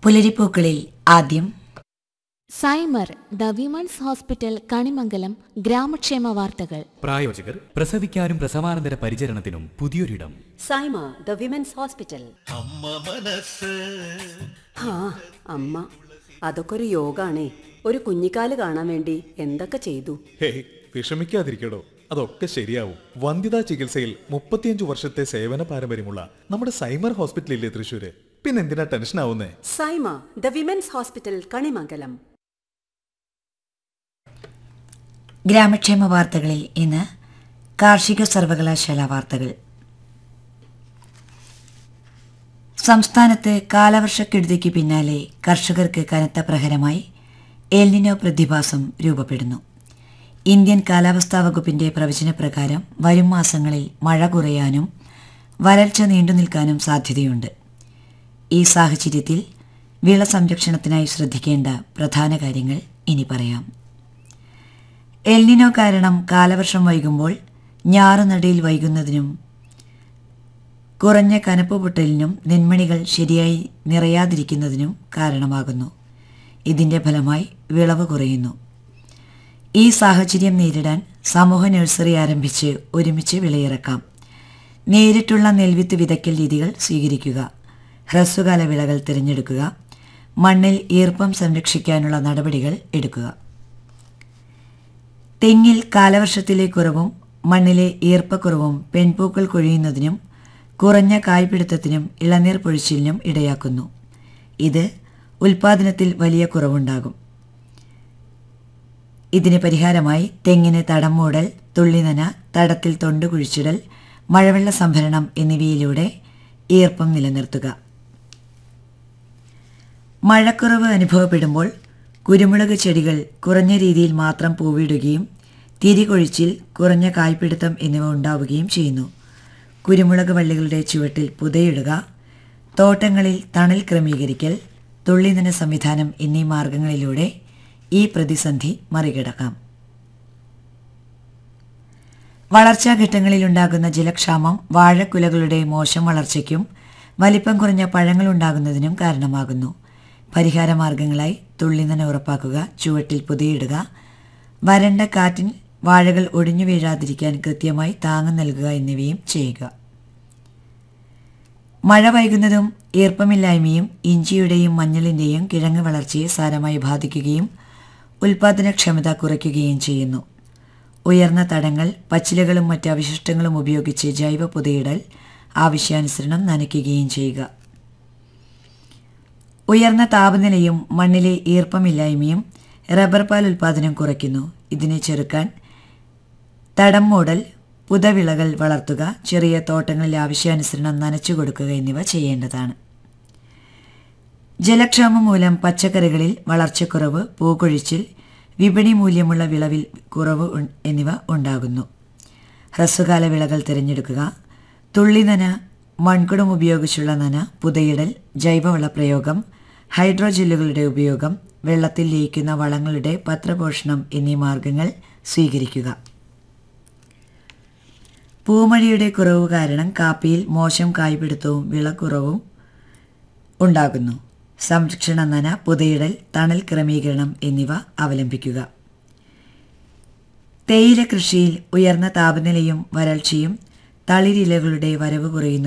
പുലരിപ്പൂക്കളിൽ ആദ്യം Saimar the women's hospital Kanimangalam ഗ്രാമക്ഷേമ വാർത്തകൾ പ്രായോജകർ പ്രസവിക്കാനും പ്രസവാനന്തര പരിചരണത്തിനും പുതിയൊരിടം സൈമ ദ വിമൻസ് ഹോസ്പിറ്റൽ ആ അമ്മ അതൊക്കെ ഒരു യോഗാണേ ഒരു കുഞ്ഞിക്കാല് കാണാൻ വേണ്ടി എന്തൊക്കെ ചെയ്തു ഹേയ് വിഷമിക്കാതിരിക്കടോ അതൊക്കെ ശരിയാവും വന്ധ്യതാ ചികിത്സയിൽ മുപ്പത്തിയഞ്ചു വർഷത്തെ സേവന പാരമ്പര്യമുള്ള നമ്മുടെ സൈമർ ഹോസ്പിറ്റലില്ലേ തൃശ്ശൂര് പിന്നെന്തിനാ ടെൻഷൻ ആവുന്നേ Saima the women's hospital Kanimangalam ഗ്രാമക്ഷേമ വാർത്തകളിൽ ഇന്ന് കാർഷിക സർവകലാശാല വാർത്തകൾ സംസ്ഥാനത്ത് കാലവർഷക്കെടുതിക്ക് പിന്നാലെ കർഷകർക്ക് കനത്ത പ്രഹരമായി എൽനിനോ പ്രതിഭാസം രൂപപ്പെടുന്നു ഇന്ത്യൻ കാലാവസ്ഥാ വകുപ്പിന്റെ പ്രവചനപ്രകാരം വരും മാസങ്ങളിൽ മഴ കുറയാനും വരൾച്ച നീണ്ടുനിൽക്കാനും സാധ്യതയുണ്ട് ഈ സാഹചര്യത്തിൽ വിള സംരക്ഷണത്തിനായി ശ്രദ്ധിക്കേണ്ട പ്രധാന കാര്യങ്ങൾ ഇനി പറയാം എൽനിനോ കാരണം കാലവർഷം വൈകുമ്പോൾ ഞാറുനടയിൽ വൈകുന്നതിനും കുറഞ്ഞ കനപ്പ് പൊട്ടലിനും നെന്മണികൾ ശരിയായി നിറയാതിരിക്കുന്നതിനും കാരണമാകുന്നു ഇതിന്റെ ഫലമായി വിളവ് കുറയുന്നു ഈ സാഹചര്യം നേരിടാൻ സമൂഹ നഴ്സറി ആരംഭിച്ച് ഒരുമിച്ച് വിളയിറക്കാം നേരിട്ടുള്ള നെൽവിത്ത് വിതയ്ക്കൽ രീതികൾ സ്വീകരിക്കുക ഹ്രസ്വകാല വിളകൾ തിരഞ്ഞെടുക്കുക മണ്ണിൽ ഈർപ്പം സംരക്ഷിക്കാനുള്ള നടപടികൾ എടുക്കുക തെങ്ങിൽ കാലവർഷത്തിലെ കുറവും മണ്ണിലെ ഈർപ്പക്കുറവും പെൺപൂക്കൾ കൊഴിയുന്നതിനും കുറഞ്ഞ കായ്പിടുത്തത്തിനും ഇളനീർ പൊഴിച്ചിലിനും ഇടയാക്കുന്നു ഇത് ഉൽപാദനത്തിൽ വലിയ കുറവുണ്ടാകും ഇതിന് പരിഹാരമായി തെങ്ങിന് തടം മൂടൽ തുള്ളിനന തടത്തിൽ തൊണ്ട് കുഴിച്ചിടൽ മഴവെള്ള സംഭരണം എന്നിവയിലൂടെ ഈർപ്പം നിലനിർത്തുക മഴക്കുറവ് അനുഭവപ്പെടുമ്പോൾ കുരുമുളക് ചെടികൾ കുറഞ്ഞ രീതിയിൽ മാത്രം പൂവിടുകയും തിരികൊഴിച്ചിൽ കുറഞ്ഞ കായ്പിടുത്തം എന്നിവ ഉണ്ടാവുകയും ചെയ്യുന്നു കുരുമുളക് വള്ളികളുടെ ചുവട്ടിൽ പുതയിടുക തോട്ടങ്ങളിൽ തണൽ ക്രമീകരിക്കൽ തുള്ളിനന സംവിധാനം എന്നീ മാർഗങ്ങളിലൂടെ ഈ പ്രതിസന്ധി മറികടക്കാം വളർച്ചാഘട്ടങ്ങളിലുണ്ടാകുന്ന ജലക്ഷാമം വാഴക്കുലകളുടെ മോശം വളർച്ചയ്ക്കും വലിപ്പം കുറഞ്ഞ പഴങ്ങൾ ഉണ്ടാകുന്നതിനും കാരണമാകുന്നു പരിഹാര മാർഗങ്ങളായി തുള്ളിനന ഉറപ്പാക്കുക ചുവട്ടിൽ പുതിയിടുക വരണ്ട കാറ്റിൽ വാഴകൾ ഒടിഞ്ഞു വീഴാതിരിക്കാൻ കൃത്യമായി താങ്ങ് നൽകുക എന്നിവയും ചെയ്യുക മഴ വൈകുന്നതും ഈർപ്പമില്ലായ്മയും ഇഞ്ചിയുടെയും മഞ്ഞളിൻ്റെയും കിഴങ്ങ് വളർച്ചയെ സാരമായി ബാധിക്കുകയും ഉൽപാദനക്ഷമത കുറയ്ക്കുകയും ചെയ്യുന്നു ഉയർന്ന തടങ്ങൾ പച്ചിലകളും മറ്റ് അവശിഷ്ടങ്ങളും ഉപയോഗിച്ച് ജൈവ പുതയിടൽ ആവശ്യാനുസരണം നനയ്ക്കുകയും ചെയ്യുക ഉയർന്ന താപനിലയും മണ്ണിലെ ഈർപ്പമില്ലായ്മയും റബ്ബർ പാൽ ഉൽപാദനം കുറയ്ക്കുന്നു ഇതിനെ ചെറുക്കാൻ തടം മൂടൽ പുതവിളകൾ വളർത്തുക ചെറിയ തോട്ടങ്ങളിൽ ആവശ്യാനുസരണം നനച്ചു കൊടുക്കുക എന്നിവ ചെയ്യേണ്ടതാണ് ജലക്ഷാമം മൂലം പച്ചക്കറികളിൽ വളർച്ചക്കുറവ് പൂക്കൊഴിച്ചിൽ വിപണി മൂല്യമുള്ള വിളവിൽ കുറവ് ഉൺ- എന്നിവ ഉണ്ടാകുന്നു ഹ്രസ്വകാല വിളകൾ തിരഞ്ഞെടുക്കുക തുള്ളിനന മൺകുടം ഉപയോഗിച്ചുള്ള നന പുതയിടൽ ജൈവവള പ്രയോഗം ഹൈഡ്രോജെല്ലുകളുടെ ഉപയോഗം വെള്ളത്തിൽ ലയിക്കുന്ന വളങ്ങളുടെ പത്രപോഷണം എന്നീ മാർഗങ്ങൾ സ്വീകരിക്കുക പൂമഴയുടെ കുറവ് കാരണം കാപ്പിയിൽ മോശം കായ്പിടുത്തവും വിളക്കുറവും ഉണ്ടാകുന്നു സംരക്ഷണ നന പുതയിടൽ തണൽ ക്രമീകരണം എന്നിവ അവലംബിക്കുക തേയില കൃഷിയിൽ ഉയർന്ന താപനിലയും വരൾച്ചയും തളിരിലകളുടെ വരവ് കുറയുന്നു